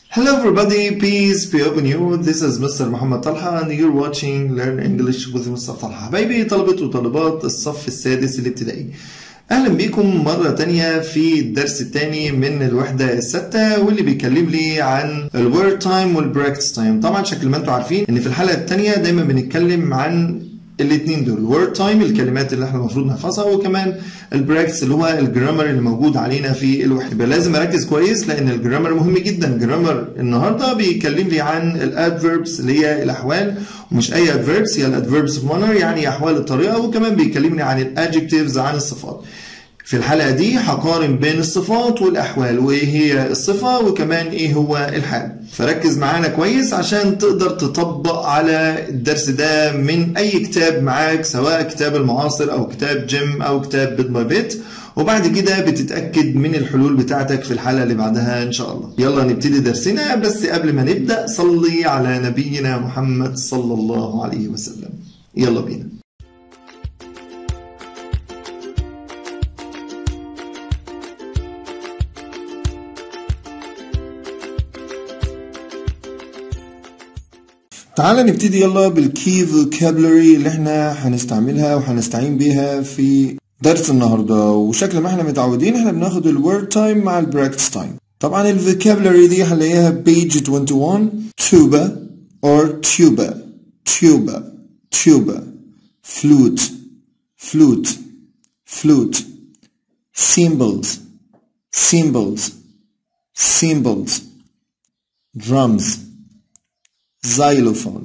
Hello everybody, peace be upon you. This is Mr. محمد طلحة and you're watching Learn English with Mr. طلحة. حبايبي طلبة وطالبات الصف السادس الابتدائي. أهلا بيكم مرة تانية في الدرس التاني من الوحدة الستة واللي بيكلم لي عن الورد تايم والبراكتس تايم. طبعا شكل ما انتم عارفين ان في الحلقة التانية دايما بنتكلم عن الاثنين دول وورد تايم الكلمات اللي احنا المفروض نحفظها وكمان البراكتس اللي هو الجرامر اللي موجود علينا في الوحده يبقى لازم اركز كويس لان الجرامر مهم جدا الجرامر النهارده بيكلم لي عن الادفيربس اللي هي الاحوال ومش اي ادفيربس هي الادفيربس مانر يعني احوال الطريقه وكمان بيكلمني عن الادجكتيفز عن الصفات في الحلقة دي هقارن بين الصفات والأحوال وإيه هي الصفة وكمان إيه هو الحال فركز معانا كويس عشان تقدر تطبق على الدرس ده من أي كتاب معاك سواء كتاب المعاصر أو كتاب جيم أو كتاب بيت باي بيت وبعد كده بتتأكد من الحلول بتاعتك في الحلقة اللي بعدها إن شاء الله يلا نبتدي درسنا بس قبل ما نبدأ صلي على نبينا محمد صلى الله عليه وسلم يلا بينا تعالى نبتدي يلا بالكي فوكابلري اللي احنا هنستعملها وهنستعين بيها في درس النهارده وشكل ما احنا متعودين احنا بناخد الورد تايم مع البراكتس تايم طبعا الفوكابلري دي هنلاقيها بيج 21 tuba or tuba tuba tuba flute flute flute cymbals cymbals cymbals drums xylophone,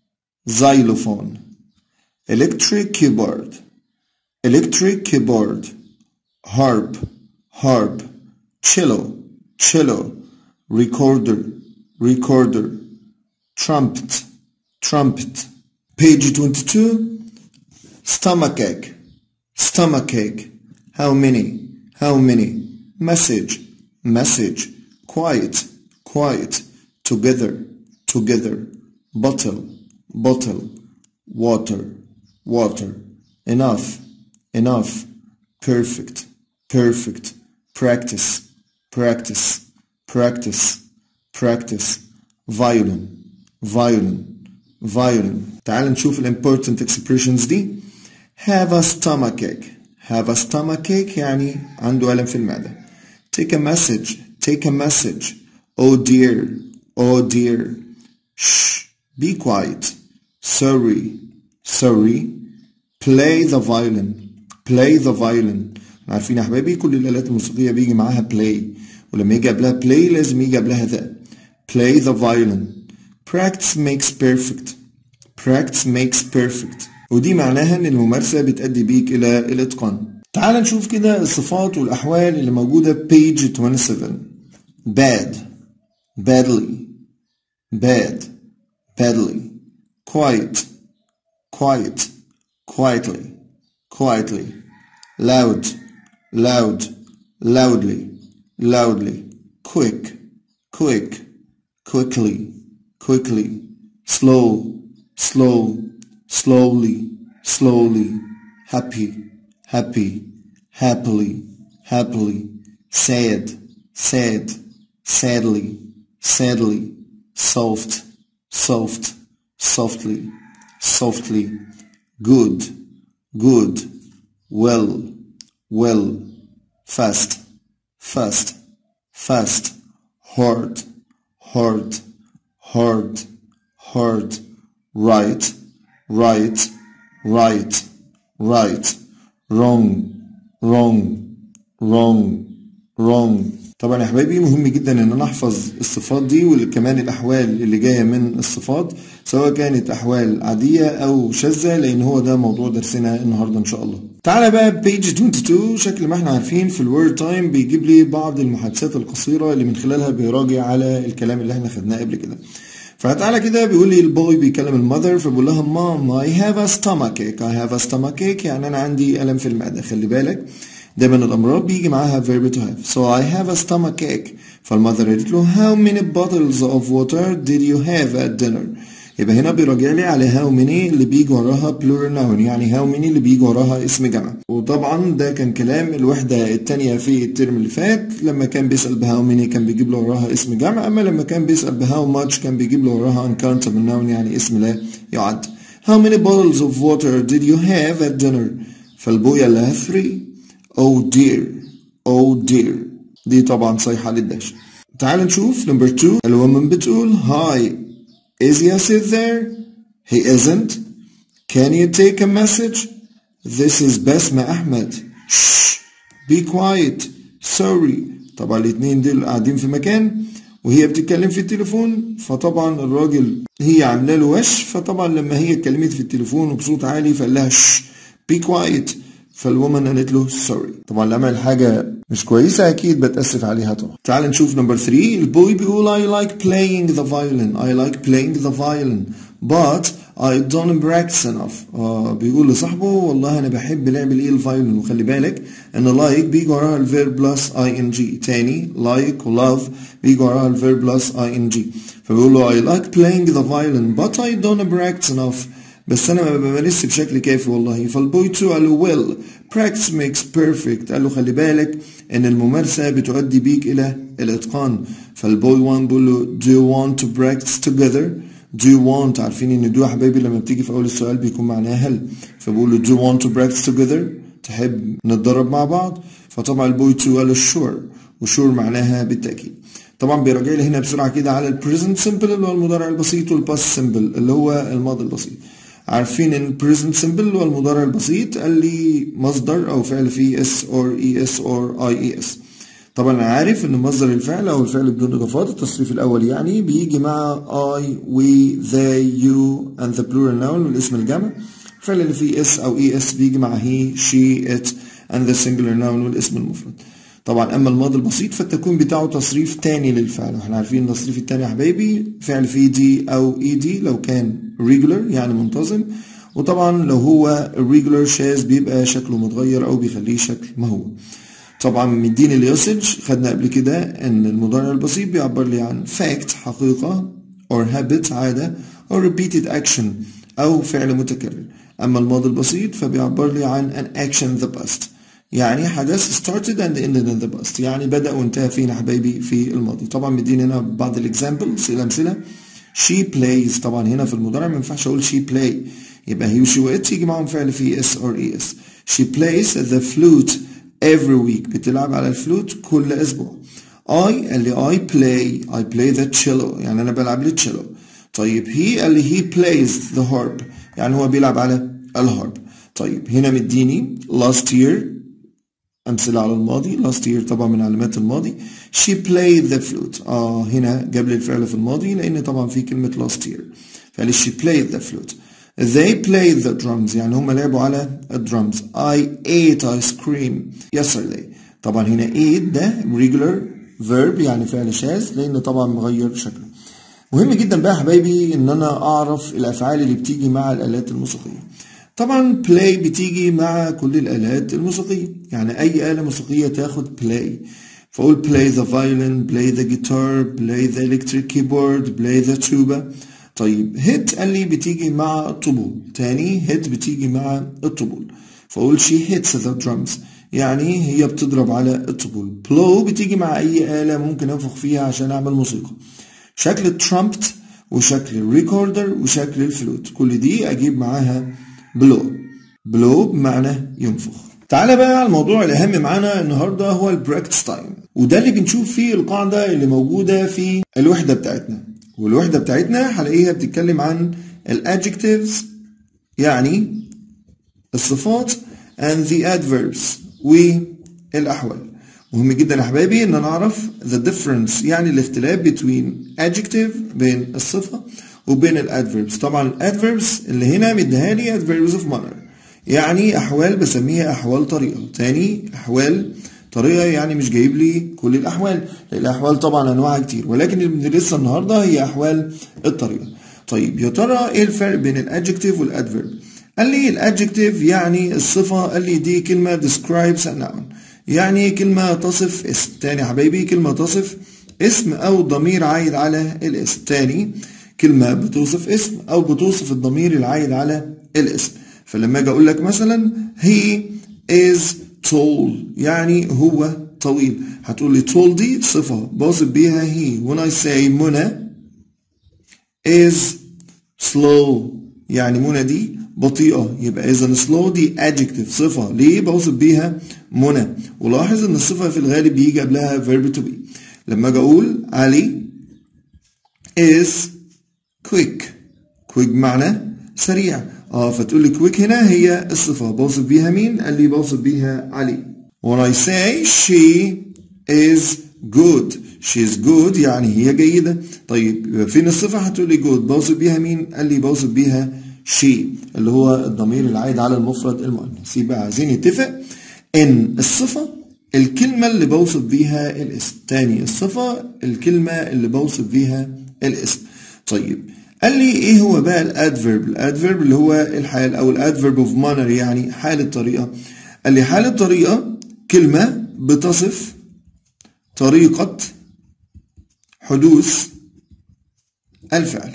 xylophone, electric keyboard, electric keyboard, harp, harp, cello, cello, recorder, recorder, trumpet, trumpet. Page 22, stomachache, stomachache. How many? How many? Message, message, quiet, quiet, together together bottle bottle water water enough enough perfect perfect practice practice practice practice violin violin violin تعال نشوف الامبورتنت expressions دي have a stomachache have a stomachache يعني عنده ألم في المعدة take a message take a message oh dear oh dear Shh, be quiet. Sorry, sorry. Play the violin. Play the violin. عارفين يا حبايبي كل الآلات الموسيقية بيجي معاها play ولما يجي قبلها play لازم يجي قبلها ذا. Play the violin. Practice makes perfect. Practice makes perfect. ودي معناها ان الممارسة بتأدي بيك إلى الإتقان. تعال نشوف كده الصفات والأحوال اللي موجودة page 27. bad badly bad, badly, quiet, quiet, quietly, quietly, loud, loud, loudly, loudly, quick, quick, quickly, quickly, slow, slow, slowly, slowly, happy, happy, happily, happily, sad, sad, sadly, sadly, soft, soft, softly, softly, good, good, well, well, fast, fast, fast, hard, hard, hard, hard, right, right, right, right, wrong, wrong, wrong, wrong. طبعا يا حبايبي مهم جدا ان انا احفظ الصفات دي وكمان الاحوال اللي جايه من الصفات سواء كانت احوال عاديه او شاذه لان هو ده موضوع درسنا النهارده ان شاء الله. تعالى بقى بيج 22 شكل ما احنا عارفين في الوورد تايم بيجيب لي بعض المحادثات القصيره اللي من خلالها بيراجع على الكلام اللي احنا خدناه قبل كده. فتعالى كده بيقول لي البوي بيكلم المذر فبقول لها مام اي هاف ا ستومك ايك اي هاف ا ستومك ايك يعني انا عندي الم في المعده خلي بالك دايما الامراض بيجي معاها verb to have so I have a stomach ache فالمذر قالت له how many bottles of water did you have at dinner يبقى هنا بيراجع لي على هاو ماني اللي بيجي وراها plural noun يعني هاو ماني اللي بيجي وراها اسم جمع وطبعا ده كان كلام الوحدة التانية في الترم اللي فات لما كان بيسأل بهاو ماني كان بيجيب له وراها اسم جمع أما لما كان بيسأل بهاو ماتش كان بيجيب له وراها uncountable noun يعني اسم لا يعد How many bottles of water did you have at dinner? فالبوية لها 3 Oh dear Oh dear دي طبعا صيحة للدش تعال نشوف نمبر 2 الومن بتقول Hi Is Yasir there? He isn't. Can you take a message? This is Basma Ahmed. Shh. Be quiet. Sorry. طبعا الاتنين دول قاعدين في مكان وهي بتتكلم في التليفون فطبعا الراجل هي عامله له وش فطبعا لما هي اتكلمت في التليفون وبصوت عالي فقال لها شش بي كوايت فالومن قالت له سوري طبعا لما عمل حاجه مش كويسه اكيد بتاسف عليها طبعا تعال نشوف نمبر 3 البوي بيقول I like playing the violin I like playing the violin but I don't practice enough آه بيقول لصاحبه والله انا بحب لعب الايه الفايولين وخلي بالك ان like بيجي وراها الفيرب بلس اي ان جي تاني like و love بيجي وراها الفيرب بلس اي ان جي فبيقول له I like playing the violin but I don't practice enough بس انا ما بمارسش بشكل كافي والله فالبوي 2 قال له well practice makes perfect قال له خلي بالك ان الممارسه بتؤدي بيك الى الاتقان فالبوي 1 بيقول له do you want to practice together do you want عارفين ان do يا حبايبي لما بتيجي في اول السؤال بيكون معناها هل فبقول له do you want to practice together تحب نتدرب مع بعض فطبعا البوي 2 قال له sure وشور معناها بالتاكيد طبعا بيراجع لي هنا بسرعه كده على البريزنت سمبل اللي هو المضارع البسيط والباست سمبل اللي هو الماضي البسيط عارفين ان present simple اللي هو المضارع البسيط قال لي مصدر او فعل فيه اس اور اي اس اور اي اي اس طبعا انا عارف ان مصدر الفعل او الفعل بدون اضافات التصريف الاول يعني بيجي مع I we they you and the plural noun والاسم الجمع الفعل اللي فيه اس او اي اس بيجي مع he she it and the singular noun والاسم المفرد طبعا اما الماضي البسيط فالتكوين بتاعه تصريف تاني للفعل واحنا عارفين التصريف التاني يا حبايبي فعل فيه دي او اي دي لو كان regular يعني منتظم وطبعا لو هو irregular شاذ بيبقى شكله متغير او بيخليه شكل ما هو طبعا مديني اليوسج خدنا قبل كده ان المضارع البسيط بيعبر لي عن fact حقيقة or habit عادة or repeated action او فعل متكرر اما الماضي البسيط فبيعبر لي عن an action the past يعني حدث started and ended in the past يعني بدأ وانتهى فين يا حبايبي في الماضي طبعا مديني هنا بعض الاكزامبلز الامثله she plays طبعا هنا في المضارع ما ينفعش اقول she play يبقى he وشي وات يجي معاهم فعل فيه اس or es she plays the flute every week بتلعب على الفلوت كل اسبوع I قال لي I play I play the cello يعني انا بلعب التشيلو طيب he قال لي he plays the harp يعني هو بيلعب على الهارب طيب هنا مديني last year أمثلة على الماضي last year طبعا من علامات الماضي she played the flute آه هنا جاب لي الفعل في الماضي لأن طبعا في كلمة last year فقال she played the flute they played the drums يعني هم لعبوا على الدرمز I ate ice cream yesterday طبعا هنا ate ده regular verb يعني فعل شاذ لأن طبعا مغير شكله مهم جدا بقى يا حبايبي ان انا اعرف الافعال اللي بتيجي مع الالات الموسيقيه طبعا بلاي بتيجي مع كل الآلات الموسيقية يعني أي آلة موسيقية تاخد بلاي فأقول play the violin play the guitar play the electric keyboard play the tuba طيب hit قال لي بتيجي مع الطبول تاني hit بتيجي مع الطبول فأقول she hits the drums يعني هي بتضرب على الطبول blow بتيجي مع أي آلة ممكن أنفخ فيها عشان أعمل موسيقى شكل الترامبت وشكل الريكوردر وشكل الفلوت كل دي أجيب معاها بلو بلو بمعنى ينفخ تعالى بقى على الموضوع الأهم معانا النهاردة هو البراكتس تايم وده اللي بنشوف فيه القاعدة اللي موجودة في الوحدة بتاعتنا والوحدة بتاعتنا هلاقيها بتتكلم عن الادجectives يعني الصفات and the adverbs والأحوال مهم جدا يا حبايبي ان انا اعرف the difference يعني الاختلاف between adjective بين الصفة وبين الادفيربس طبعا الادفيربس اللي هنا مديها لي adverbs of manner يعني احوال بسميها احوال طريقه تاني احوال طريقه يعني مش جايب لي كل الاحوال الاحوال طبعا انواعها كتير ولكن اللي بندرسها النهارده هي احوال الطريقه طيب يا ترى ايه الفرق بين الادجكتيف والادفيرب قال لي الادجكتيف يعني الصفه قال لي دي كلمه describes a noun يعني كلمه تصف اسم تاني يا حبايبي كلمه تصف اسم او ضمير عايد على الاسم تاني كلمة بتوصف اسم أو بتوصف الضمير العائد على الاسم فلما أجي أقول لك مثلا he is tall يعني هو طويل هتقول لي tall دي صفة بوصف بيها he when I say منى is slow يعني منى دي بطيئة يبقى إذا slow دي adjective صفة ليه بوصف بيها منى ولاحظ إن الصفة في الغالب بيجي قبلها verb to be لما أجي أقول علي is quick quick معنى سريع اه فتقول لي quick هنا هي الصفة بوصف بيها مين؟ قال لي بوصف بيها علي when I say she is good she is good يعني هي جيدة طيب فين الصفة هتقول لي good بوصف بيها مين؟ قال لي بوصف بيها she اللي هو الضمير العائد على المفرد المؤنث يبقى عايزين نتفق ان الصفة الكلمة اللي بوصف بيها الاسم تاني الصفة الكلمة اللي بوصف بيها الاسم طيب قال لي ايه هو بقى الادفيرب الادفيرب اللي هو الحال او الادفيرب اوف مانر يعني حال الطريقة قال لي حال الطريقة كلمة بتصف طريقة حدوث الفعل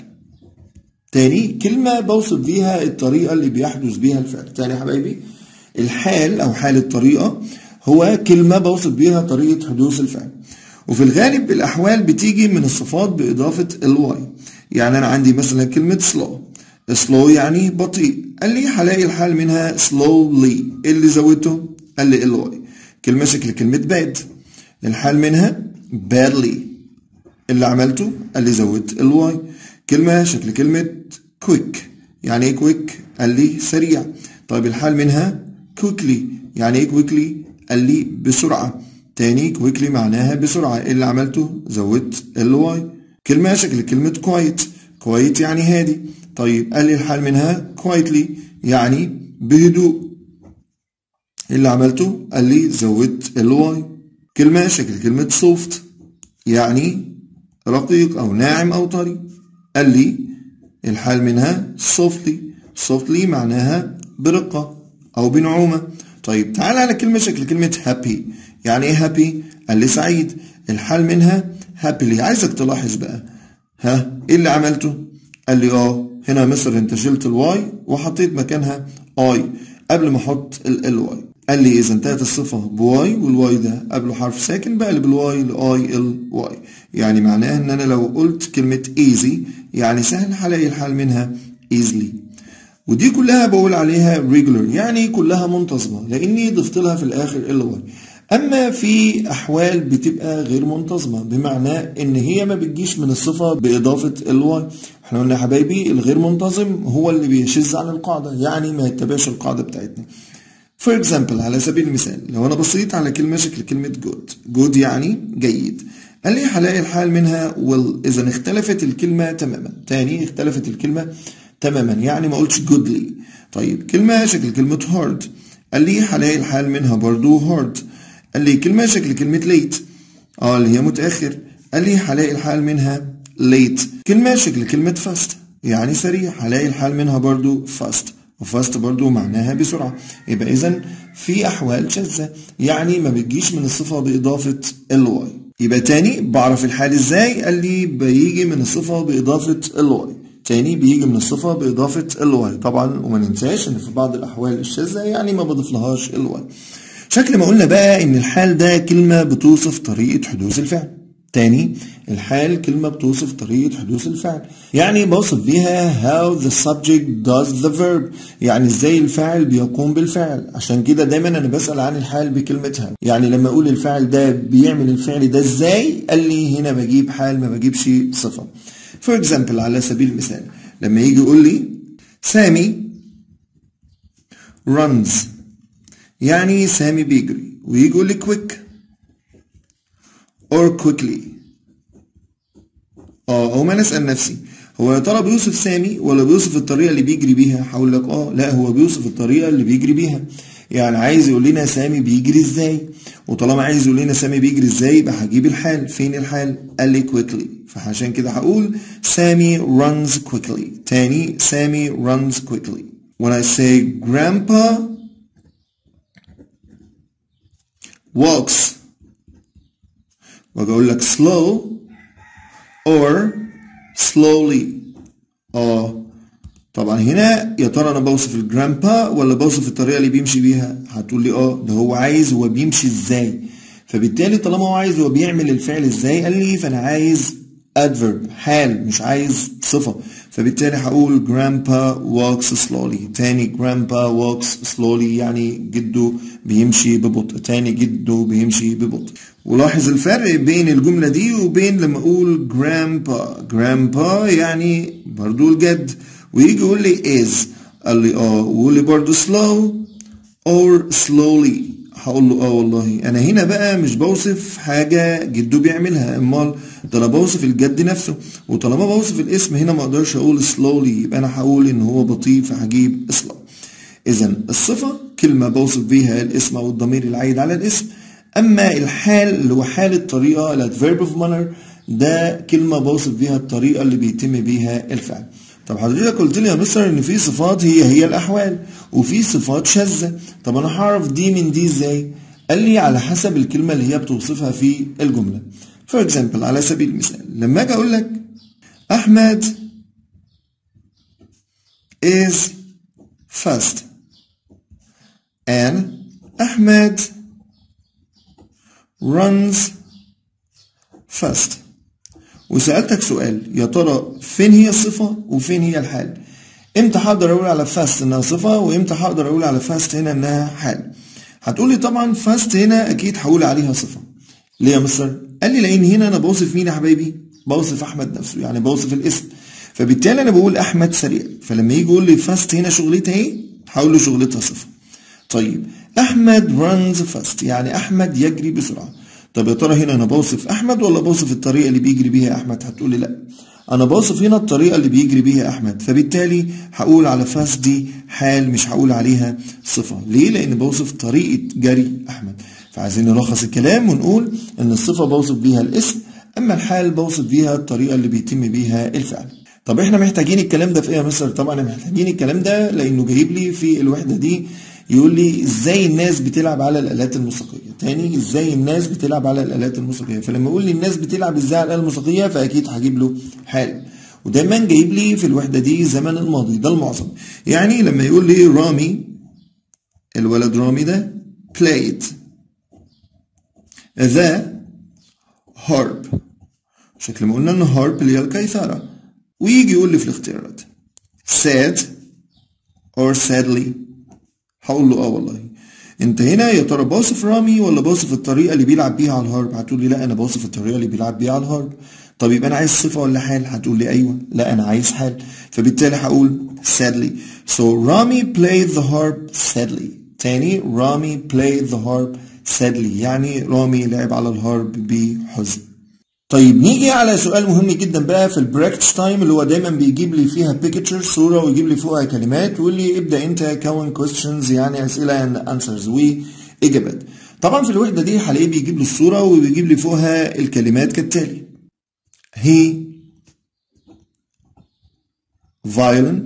تاني كلمة بوصف بيها الطريقة اللي بيحدث بيها الفعل تاني يا حبايبي الحال أو حال الطريقة هو كلمة بوصف بيها طريقة حدوث الفعل وفي الغالب الأحوال بتيجي من الصفات بإضافة الواي يعني أنا عندي مثلا كلمة slow slow يعني بطيء قال لي هلاقي الحال منها slowly إيه اللي زودته قال لي الواي كلمة شكل كلمة bad الحال منها badly اللي عملته قال لي زودت الواي كلمة شكل كلمة quick يعني ايه quick قال لي سريع طيب الحال منها quickly يعني ايه quickly قال لي بسرعة تاني quickly معناها بسرعة ايه اللي عملته زودت الواي كلمة شكل كلمة quiet quiet يعني هادي طيب قال لي الحال منها quietly يعني بهدوء ايه اللي عملته قال لي زودت الواي كلمة شكل كلمة soft يعني رقيق أو ناعم أو طري قال لي الحال منها softly softly معناها برقة أو بنعومة طيب تعال على كلمة شكل كلمة happy يعني إيه happy؟ قال لي سعيد الحال منها happily عايزك تلاحظ بقى ها إيه اللي عملته؟ قال لي آه هنا مصر أنت شلت الواي وحطيت مكانها اي قبل ما أحط ال واي قال لي إذا انتهت الصفة بواي والواي ده قبله حرف ساكن بقلب الواي لأي ال واي يعني معناه إن أنا لو قلت كلمة easy يعني سهل هلاقي الحال منها easily ودي كلها بقول عليها regular يعني كلها منتظمة لأني ضفت لها في الآخر ال واي أما في أحوال بتبقى غير منتظمة بمعنى إن هي ما بتجيش من الصفة بإضافة ال واي احنا قلنا يا حبايبي الغير منتظم هو اللي بيشذ عن القاعدة يعني ما يتبعش القاعدة بتاعتنا For example على سبيل المثال لو أنا بصيت على كلمة شكل كلمة good good يعني جيد قال لي هلاقي الحال منها will إذا اختلفت الكلمة تماما تاني اختلفت الكلمة تماما يعني ما قلتش goodly طيب كلمة شكل كلمة hard قال لي هلاقي الحال منها برضو hard قال لي كلمة شكل كلمة late اه اللي هي متأخر قال لي هلاقي الحال منها late كلمة شكل كلمة fast يعني سريع هلاقي الحال منها برضو fast وفاست برضو معناها بسرعة يبقى إذا في أحوال شاذة يعني ما بتجيش من الصفة بإضافة الواي يبقى تاني بعرف الحال إزاي قال لي بيجي من الصفة بإضافة الواي تاني بيجي من الصفة بإضافة الواي طبعا وما ننساش إن في بعض الأحوال الشاذة يعني ما بضيفلهاش الواي شكل ما قلنا بقى إن الحال ده كلمة بتوصف طريقة حدوث الفعل تاني الحال كلمة بتوصف طريقة حدوث الفعل يعني بوصف بيها how the subject does the verb يعني ازاي الفاعل بيقوم بالفعل عشان كده دايما انا بسأل عن الحال بكلمة how يعني لما اقول الفاعل ده بيعمل الفعل ده ازاي قال لي هنا بجيب حال ما بجيبش صفة for example على سبيل المثال لما يجي يقول لي سامي runs يعني سامي بيجري ويجي يقول لي quick or quickly اه او ما نسأل نفسي هو يا ترى بيوصف سامي ولا بيوصف الطريقة اللي بيجري بيها هقول لك اه لا هو بيوصف الطريقة اللي بيجري بيها يعني عايز يقول لنا سامي بيجري ازاي وطالما عايز يقول لنا سامي بيجري ازاي يبقى هجيب الحال فين الحال قال لي quickly فعشان كده هقول سامي runs quickly تاني سامي runs quickly when I say grandpa walks واجي اقول لك slow or slowly اه طبعا هنا يا ترى انا بوصف الجرامبا ولا بوصف الطريقه اللي بيمشي بيها هتقول لي اه ده هو عايز هو بيمشي ازاي فبالتالي طالما هو عايز هو بيعمل الفعل ازاي قال لي فانا عايز adverb حال مش عايز صفه فبالتالي هقول grandpa walks slowly تاني grandpa walks slowly يعني جده بيمشي ببطء تاني جده بيمشي ببطء ولاحظ الفرق بين الجملة دي وبين لما اقول grandpa grandpa يعني برضو الجد ويجي يقول لي is قال لي اه ويقول لي برضو slow or slowly هقول له اه والله انا هنا بقى مش بوصف حاجه جده بيعملها امال ده انا بوصف الجد نفسه وطالما بوصف الاسم هنا ما اقدرش اقول slowly يبقى انا هقول ان هو بطيء فهجيب slow اذا الصفه كلمه بوصف بيها الاسم او الضمير العايد على الاسم اما الحال اللي هو حال الطريقه الادفيرب اوف مانر ده كلمه بوصف بيها الطريقه اللي بيتم بيها الفعل طب حضرتك قلت لي يا مستر ان في صفات هي هي الاحوال وفي صفات شاذه طب انا هعرف دي من دي ازاي قال لي على حسب الكلمه اللي هي بتوصفها في الجمله فور اكزامبل على سبيل المثال لما اجي اقول لك احمد is fast and احمد runs fast وسألتك سؤال يا ترى فين هي الصفة وفين هي الحال امتى هقدر اقول على فاست انها صفة وامتى هقدر اقول على فاست هنا انها حال هتقولي طبعا فاست هنا اكيد هقول عليها صفة ليه يا مستر قال لي لان هنا انا بوصف مين يا حبايبي بوصف احمد نفسه يعني بوصف الاسم فبالتالي انا بقول احمد سريع فلما يجي يقول لي فاست هنا شغلتها ايه هقول له شغلتها صفة طيب احمد runs fast يعني احمد يجري بسرعة طب يا ترى هنا انا بوصف احمد ولا بوصف الطريقه اللي بيجري بيها احمد هتقول لي لا انا بوصف هنا الطريقه اللي بيجري بيها احمد فبالتالي هقول على فاست دي حال مش هقول عليها صفه ليه لان بوصف طريقه جري احمد فعايزين نلخص الكلام ونقول ان الصفه بوصف بيها الاسم اما الحال بوصف بيها الطريقه اللي بيتم بيها الفعل طب احنا محتاجين الكلام ده في ايه يا مستر طبعا محتاجين الكلام ده لانه جايب لي في الوحده دي يقول لي ازاي الناس بتلعب على الالات الموسيقيه تاني ازاي الناس بتلعب على الالات الموسيقيه فلما يقول لي الناس بتلعب ازاي على الاله الموسيقيه فاكيد هجيب له حال ودايما جايب لي في الوحده دي زمن الماضي ده المعظم يعني لما يقول لي رامي الولد رامي ده played the harp شكل ما قلنا ان harp اللي هي القيثاره ويجي يقول لي في الاختيارات sad or sadly هقول له اه والله انت هنا يا ترى بوصف رامي ولا بوصف الطريقه اللي بيلعب بيها على الهارب هتقول لي لا انا بوصف الطريقه اللي بيلعب بيها على الهارب طب يبقى انا عايز صفه ولا حال هتقول لي ايوه لا انا عايز حال فبالتالي هقول sadly so رامي played the harp sadly تاني رامي played the harp sadly يعني رامي لعب على الهارب بحزن طيب نيجي على سؤال مهم جدا بقى في البراكتس تايم اللي هو دايما بيجيب لي فيها بيكتشر صوره ويجيب لي فوقها كلمات ويقول لي ابدا انت كون كويستشنز يعني اسئله اند انسرز واجابات طبعا في الوحده دي هلاقيه بيجيب لي الصوره وبيجيب لي فوقها الكلمات كالتالي he violin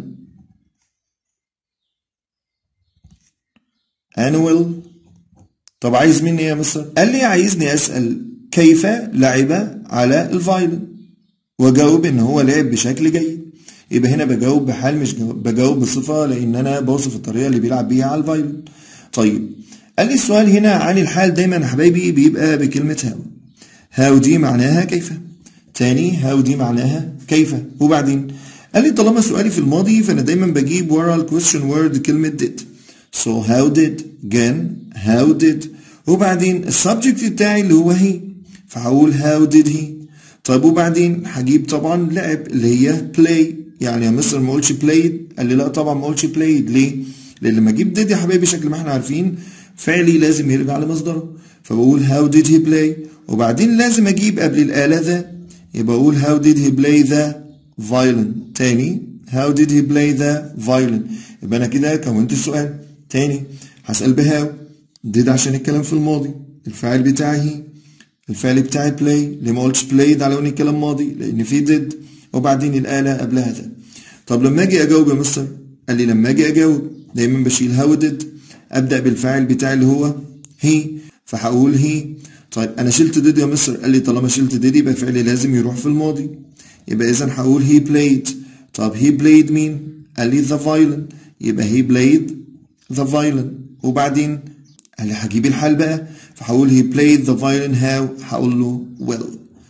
annual طب عايز مني ايه يا مستر قال لي عايزني اسال كيف لعب على الفايلن واجاوب ان هو لعب بشكل جيد يبقى هنا بجاوب بحال مش بجاوب بصفه لان انا بوصف الطريقه اللي بيلعب بيها على الفايلن طيب قال لي السؤال هنا عن الحال دايما يا حبايبي بيبقى بكلمه هاو هاو دي معناها كيف تاني هاو دي معناها كيف وبعدين قال لي طالما سؤالي في الماضي فانا دايما بجيب ورا الكويستشن وورد كلمه did so how did again how did وبعدين السبجكت بتاعي اللي هو هي فهقول how did he طيب وبعدين هجيب طبعا لعب اللي هي play يعني يا مستر ما قلتش played قال لي لا طبعا ما قلتش played ليه؟ لان لما اجيب did يا حبايبي شكل ما احنا عارفين فعلي لازم يرجع لمصدره فبقول how did he play وبعدين لازم اجيب قبل الآلة ذا يبقى اقول how did he play the violin تاني how did he play the violin يبقى انا كده كونت السؤال تاني هسأل بهاو did عشان الكلام في الماضي الفاعل بتاعي هي الفعل بتاعي play ليه ما قلتش played على ان الكلام ماضي لان في did وبعدين الآلة قبلها ذا طب لما اجي اجاوب يا مستر قال لي لما اجي اجاوب دايما بشيل how did ابدا بالفاعل بتاعي اللي هو هي فهقول هي طيب انا شلت did يا مستر قال لي طالما شلت did يبقى فعلي لازم يروح في الماضي يبقى اذا هقول he played طب he played مين قال لي the violin يبقى he played the violin وبعدين قال لي هجيب الحال بقى فهقول he played the violin how هقول له well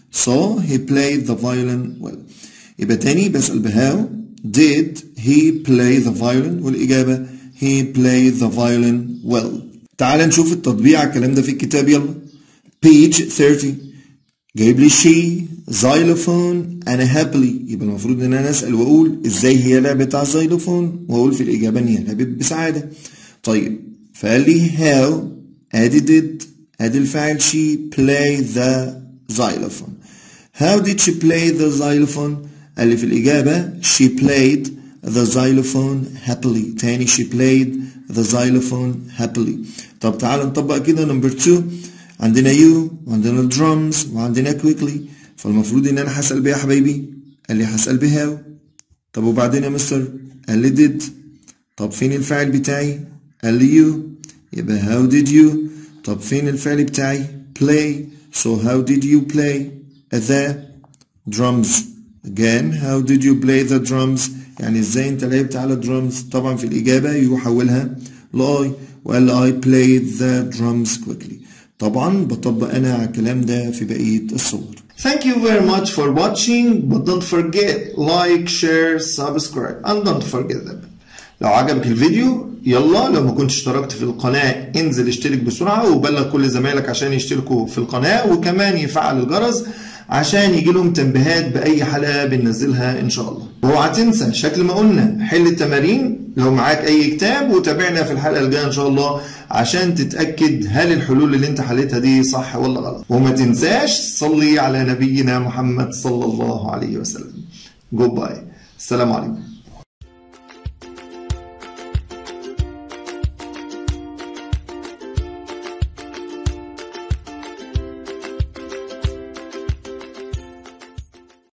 so he played the violin well يبقى تاني بسأل بهاو did he play the violin والإجابة he played the violin well تعال نشوف التطبيق على الكلام ده في الكتاب يلا page 30 جايب لي she xylophone and happily يبقى المفروض ان انا اسال واقول ازاي هي لعبت على الزيلوفون واقول في الاجابه ان هي لعبت بسعاده طيب فقال لي how ادي did ادي الفاعل she play the xylophone how did she play the xylophone قال لي في الإجابة she played the xylophone happily تاني she played the xylophone happily طب تعال نطبق كده نمبر 2 عندنا you وعندنا drums وعندنا quickly فالمفروض ان انا هسأل بيه يا حبايبي قال لي هسأل بيه how طب وبعدين يا مستر قال لي did طب فين الفاعل بتاعي قال لي you يبقى how did you طب فين الفعل بتاعي play so how did you play the drums again how did you play the drums يعني ازاي انت لعبت على drums طبعا في الإجابة يحولها ل I وقال I played the drums quickly طبعا بطبق أنا على الكلام ده في بقية الصور Thank you very much for watching but don't forget like share subscribe and don't forget that لو عجبك الفيديو يلا لو ما كنتش اشتركت في القناة انزل اشترك بسرعة وبلغ كل زمايلك عشان يشتركوا في القناة وكمان يفعل الجرس عشان يجي لهم تنبيهات بأي حلقة بننزلها إن شاء الله واوعى تنسى شكل ما قلنا حل التمارين لو معاك أي كتاب وتابعنا في الحلقة الجاية إن شاء الله عشان تتأكد هل الحلول اللي أنت حلتها دي صح ولا غلط وما تنساش صلي على نبينا محمد صلى الله عليه وسلم جود باي السلام عليكم